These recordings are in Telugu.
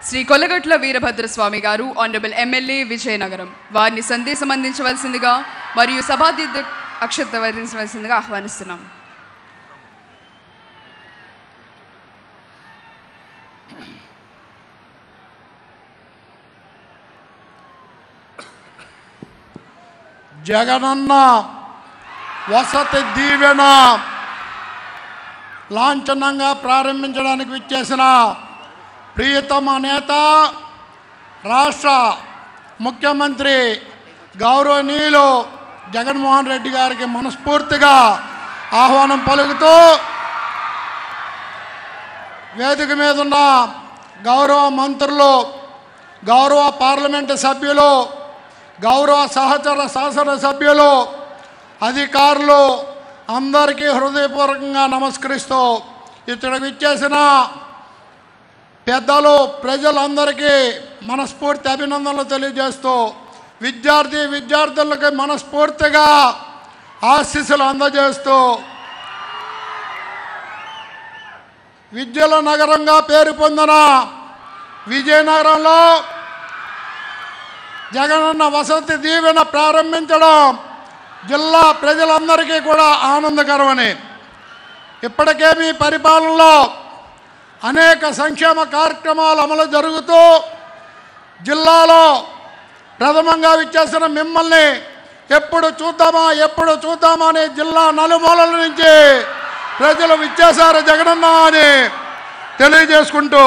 శ్రీ కొలగట్ల వీరభద్రస్వామి గారు ఆనరబుల్ ఎమ్మెల్యే విజయనగరం వారిని సందేశం అందించవలసిందిగా మరియు సభాధ్యక్ష అక్షత వరించవలసిందిగా ఆహ్వానిస్తున్నాం జగనన్న వసతి దీవెన లాంఛనంగా ప్రారంభించడానికి విచ్చేసిన ప్రియతమ నేత రాష్ట్ర ముఖ్యమంత్రి గౌరవనీయులు జగన్మోహన్ రెడ్డి గారికి మనస్ఫూర్తిగా ఆహ్వానం పలుకుతూ వేదిక మీద ఉన్న గౌరవ మంత్రులు గౌరవ పార్లమెంటు సభ్యులు గౌరవ సహచర శాసన సభ్యులు అధికారులు అందరికీ హృదయపూర్వకంగా నమస్కరిస్తూ ఇక్కడికి ఇచ్చేసిన పెద్దలు ప్రజలందరికీ మనస్ఫూర్తి అభినందనలు తెలియజేస్తూ విద్యార్థి విద్యార్థులకి మనస్ఫూర్తిగా ఆశీస్సులు అందజేస్తూ విద్యల నగరంగా పేరు పొందిన విజయనగరంలో జగనన్న వసతి దీవెన ప్రారంభించడం జిల్లా ప్రజలందరికీ కూడా ఆనందకరమని ఇప్పటికే మీ పరిపాలనలో అనేక సంక్షేమ కార్యక్రమాలు అమలు జరుగుతూ జిల్లాలో ప్రథమంగా విచ్చేసిన మిమ్మల్ని ఎప్పుడు చూద్దామా ఎప్పుడు చూద్దామా అని జిల్లా నలుమూలల నుంచి ప్రజలు విచ్చేశారు జగనన్న అని తెలియజేసుకుంటూ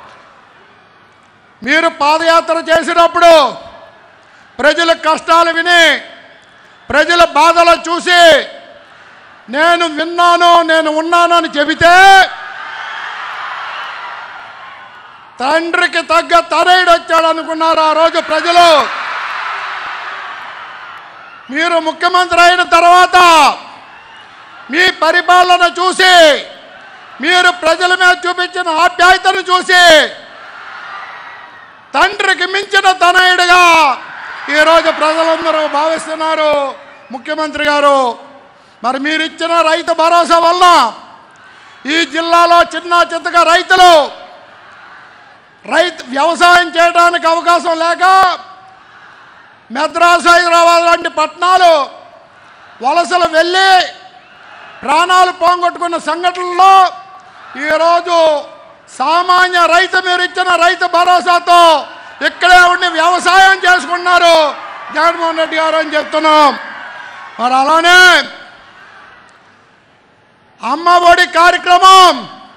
మీరు పాదయాత్ర చేసినప్పుడు ప్రజల కష్టాలు విని ప్రజల బాధలు చూసి నేను విన్నాను నేను ఉన్నాను అని చెబితే తండ్రికి తగ్గ తనయుడు వచ్చాడు అనుకున్నారు ఆ రోజు ప్రజలు మీరు ముఖ్యమంత్రి అయిన తర్వాత మీ పరిపాలన చూసి మీరు ప్రజల మీద చూపించిన ఆప్యాయతను చూసి తండ్రికి మించిన తనయుడిగా ఈరోజు ప్రజలందరూ భావిస్తున్నారు ముఖ్యమంత్రి గారు మరి మీరు ఇచ్చిన రైతు భరోసా వల్ల ఈ జిల్లాలో చిన్న చిత్తగా రైతులు రైతు వ్యవసాయం చేయడానికి అవకాశం లేక మెద్రాస్ హైదరాబాద్ లాంటి పట్టణాలు వలసలు వెళ్ళి ప్రాణాలు పోగొట్టుకున్న సంఘటనలో ఈరోజు సామాన్య రైతు మీరు ఇచ్చిన రైతు భరోసాతో ఇక్కడే ఉండి వ్యవసాయం చేసుకున్నారు జగన్మోహన్ రెడ్డి గారు అని చెప్తున్నాం మరి అలానే అమ్మ ఒడి కార్యక్రమం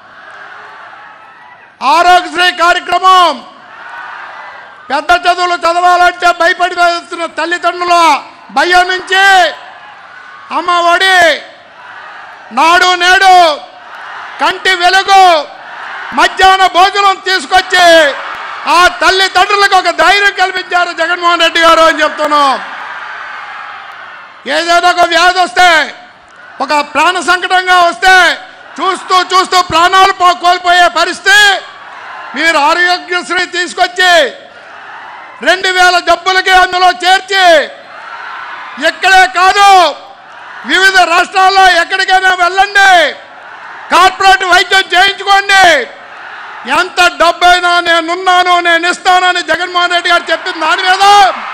ఆరోగ్యశ్రీ కార్యక్రమం పెద్ద చదువులు చదవాలంటే భయపడి వెళ్తున్న తల్లిదండ్రుల భయం నుంచి అమ్మ ఒడి నాడు నేడు కంటి వెలుగు మధ్యాహ్న భోజనం తీసుకొచ్చి ఆ తల్లిదండ్రులకు ఒక ధైర్యం కల్పించారు జగన్మోహన్ రెడ్డి గారు అని చెప్తున్నాం ఏదైనా ఒక వ్యాధి వస్తే ఒక ప్రాణ సంకటంగా వస్తే చూస్తూ చూస్తూ ప్రాణాలు పో- కోల్పోయే పరిస్థితి మీరు ఆరోగ్యశ్రీ తీసుకొచ్చి రెండు వేల జబ్బులకి అందులో చేర్చి ఇక్కడే కాదు వివిధ రాష్ట్రాల్లో ఎక్కడికైనా వెళ్ళండి కార్పొరేట్ వైద్యం చేయించుకోండి ఎంత డబ్బైనా నేనున్నాను నేను ఇస్తానని జగన్మోహన్ రెడ్డి గారు చెప్పిన దాని మీద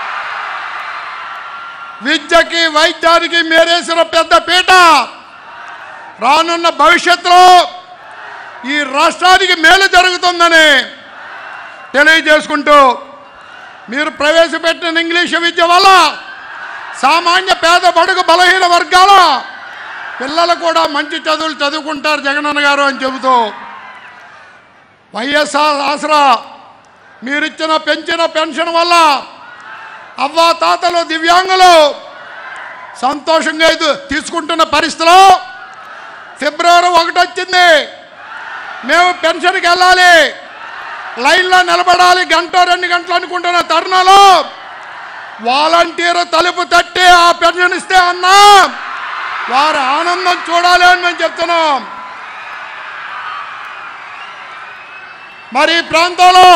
విద్యకి వైద్యానికి మేరేసిన పెద్ద పీట రానున్న భవిష్యత్తులో ఈ రాష్ట్రానికి మేలు జరుగుతుందని తెలియజేసుకుంటూ మీరు ప్రవేశపెట్టిన ఇంగ్లీష్ విద్య వల్ల సామాన్య పేద బడుగు బలహీన వర్గాల పిల్లలు కూడా మంచి చదువులు చదువుకుంటారు జగనన్న గారు అని చెబుతూ వైఎస్ఆర్ ఆసరా మీరిచ్చిన పెంచిన పెన్షన్ వల్ల అవ్వ తాతలు దివ్యాంగులు సంతోషంగా ఇది తీసుకుంటున్న పరిస్థితిలో ఫిబ్రవరి ఒకటి వచ్చింది మేము పెన్షన్కి వెళ్ళాలి లైన్లో నిలబడాలి గంట రెండు గంటలు అనుకుంటున్న తరుణంలో వాలంటీర్ తలుపు తట్టి ఆ పెన్షన్ ఇస్తే అన్నా వారి ఆనందం చూడాలి అని మేము చెప్తున్నాం మరి ఈ ప్రాంతంలో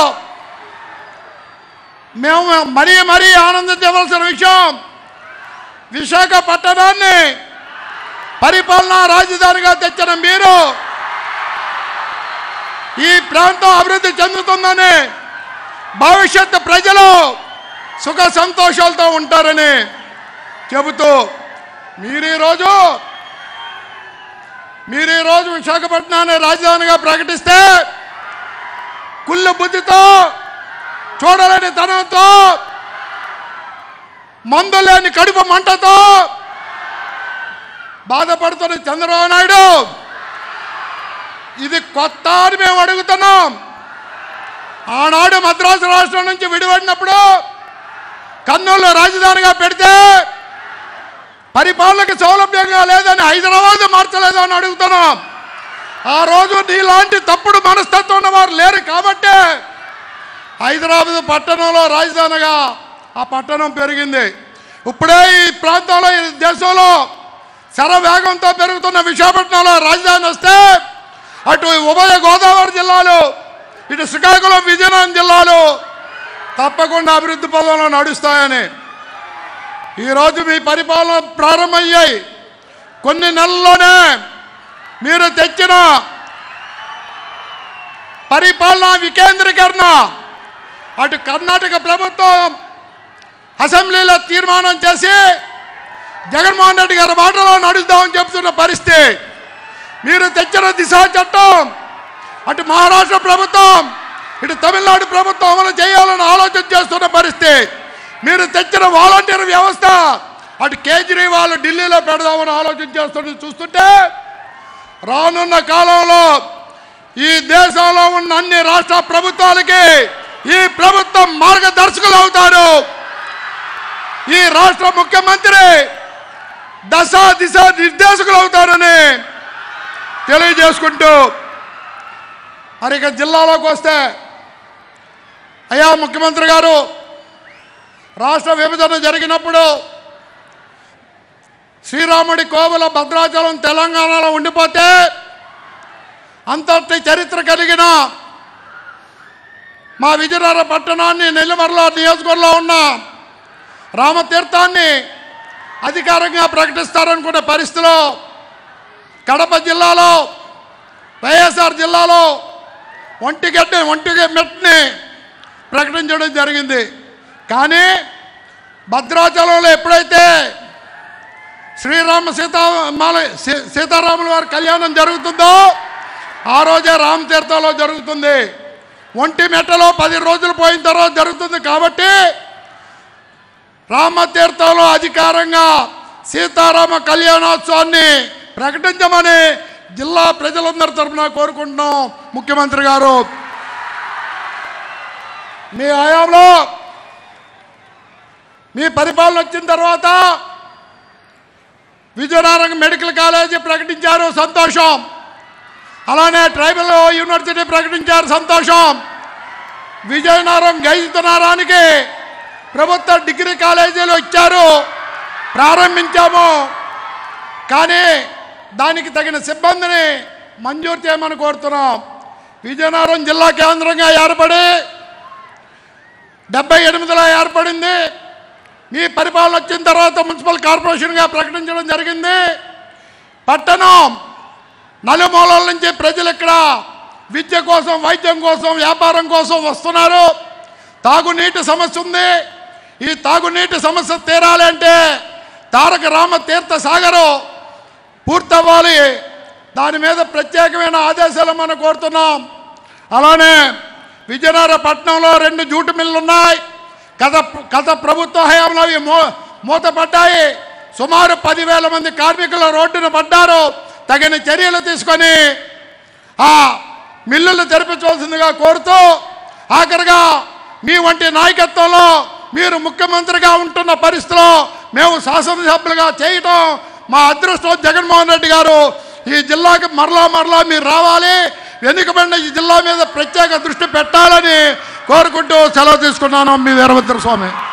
మేము మరీ మరీ ఆనందించవలసిన విషయం విశాఖపట్టణాన్ని పరిపాలనా రాజధానిగా తెచ్చిన మీరు ఈ ప్రాంతం అభివృద్ధి చెందుతుందని భవిష్యత్తు ప్రజలు సుఖ సంతోషాలతో ఉంటారని చెబుతూ మీరు ఈరోజు మీరు ఈరోజు విశాఖపట్నాన్ని రాజధానిగా ప్రకటిస్తే కుళ్ళు బుద్ధితో చూడలేని తనంతో మందు లేని కడుపు మంటతో బాధపడుతున్న చంద్రబాబు నాయుడు ఇది కొత్త అని మేము అడుగుతున్నాం ఆనాడు మద్రాసు రాష్ట్రం నుంచి విడిపడినప్పుడు కర్నూలు రాజధానిగా పెడితే పరిపాలనకు సౌలభ్యంగా లేదని హైదరాబాద్ మార్చలేదు అని అడుగుతున్నాం ఆ రోజు నీలాంటి తప్పుడు మనస్తత్వం ఉన్న వారు లేరు కాబట్టే హైదరాబాద్ పట్టణంలో రాజధానిగా ఆ పట్టణం పెరిగింది ఇప్పుడే ఈ ప్రాంతంలో ఈ దేశంలో శరవేగంతో పెరుగుతున్న విశాఖపట్నంలో రాజధాని వస్తే అటు ఉభయ గోదావరి జిల్లాలు ఇటు శ్రీకాకుళం విజయనగరం జిల్లాలు తప్పకుండా అభివృద్ధి పదంలో నడుస్తాయని ఈరోజు మీ పరిపాలన ప్రారంభమయ్యాయి కొన్ని నెలల్లోనే మీరు తెచ్చిన పరిపాలన వికేంద్రీకరణ అటు కర్ణాటక ప్రభుత్వం అసెంబ్లీలో తీర్మానం చేసి జగన్మోహన్ రెడ్డి గారి మాటలో నడుద్దామని చెప్తున్న పరిస్థితి మీరు తెచ్చిన దిశ చట్టం అటు మహారాష్ట్ర ప్రభుత్వం ఇటు తమిళనాడు ప్రభుత్వం అమలు చేయాలని ఆలోచన చేస్తున్న పరిస్థితి మీరు తెచ్చిన వాలంటీర్ వ్యవస్థ అటు కేజ్రీవాల్ ఢిల్లీలో పెడదామని ఆలోచన చేస్తున్నది చూస్తుంటే రానున్న కాలంలో ఈ దేశంలో ఉన్న అన్ని రాష్ట్ర ప్రభుత్వాలకి ఈ ప్రభుత్వం మార్గదర్శకులు అవుతారు ఈ రాష్ట్ర ముఖ్యమంత్రి దశ దిశ నిర్దేశకులు అవుతారని తెలియజేసుకుంటూ మరి ఇక జిల్లాలోకి వస్తే అయ్యా ముఖ్యమంత్రి గారు రాష్ట్ర విభజన జరిగినప్పుడు శ్రీరాముడి కోవల భద్రాచలం తెలంగాణలో ఉండిపోతే అంతటి చరిత్ర కలిగిన మా విజయనగర పట్టణాన్ని నెల్లిమర్ల నియోజకవర్గంలో ఉన్న రామతీర్థాన్ని అధికారంగా ప్రకటిస్తారనుకునే పరిస్థితిలో కడప జిల్లాలో వైఎస్ఆర్ జిల్లాలో ఒంటిగడ్డ ఒంటి మెట్ని ప్రకటించడం జరిగింది కానీ భద్రాచలంలో ఎప్పుడైతే శ్రీరామ సీతా మాల సీ- సీతారాముల వారి కళ్యాణం జరుగుతుందో ఆ రోజే రామతీర్థంలో జరుగుతుంది ఒంటి మెట్టలో పది రోజులు పోయిన తర్వాత జరుగుతుంది కాబట్టి రామతీర్థంలో అధికారంగా సీతారామ కళ్యాణోత్సవాన్ని ప్రకటించమని జిల్లా ప్రజలందరి తరఫున కోరుకుంటున్నాం ముఖ్యమంత్రి గారు మీ హయాంలో మీ పరిపాలన వచ్చిన తర్వాత విజయనగరం మెడికల్ కాలేజీ ప్రకటించారు సంతోషం అలానే ట్రైబల్ యూనివర్సిటీ ప్రకటించారు సంతోషం విజయనగరం గైతునారానికి ప్రభుత్వ డిగ్రీ కాలేజీలు ఇచ్చారు ప్రారంభించాము కానీ దానికి తగిన సిబ్బందిని మంజూరు చేయమని కోరుతున్నాం విజయనగరం జిల్లా కేంద్రంగా ఏర్పడి డెబ్బై ఎనిమిదిలో ఏర్పడింది మీ పరిపాలన వచ్చిన తర్వాత మున్సిపల్ కార్పొరేషన్గా ప్రకటించడం జరిగింది పట్టణం నలుమూలల నుంచి ప్రజలు ఇక్కడ విద్య కోసం వైద్యం కోసం వ్యాపారం కోసం వస్తున్నారు తాగునీటి సమస్య ఉంది ఈ తాగునీటి సమస్య తీరాలి అంటే తారక రామ తీర్థ సాగరు పూర్తవ్వాలి దాని మీద ప్రత్యేకమైన ఆదేశాలు మనం కోరుతున్నాం అలానే విజయనగర పట్టణంలో రెండు జూటు మిల్లు ఉన్నాయి గత గత ప్రభుత్వ హయాంలో అవి మూ మూతపడ్డాయి సుమారు పదివేల మంది కార్మికులు రోడ్డున పడ్డారు తగిన చర్యలు తీసుకొని ఆ మిల్లులు తెరిపించవలసిందిగా కోరుతూ ఆఖరిగా మీ వంటి నాయకత్వంలో మీరు ముఖ్యమంత్రిగా ఉంటున్న పరిస్థితిలో మేము శాసనసభ్యులుగా చేయటం మా అదృష్టం జగన్మోహన్ రెడ్డి గారు ఈ జిల్లాకి మరలా మరలా మీరు రావాలి వెనుకబడిన ఈ జిల్లా మీద ప్రత్యేక దృష్టి పెట్టాలని కోరుకుంటూ సెలవు తీసుకున్నాను మీ వీరభద్ర స్వామి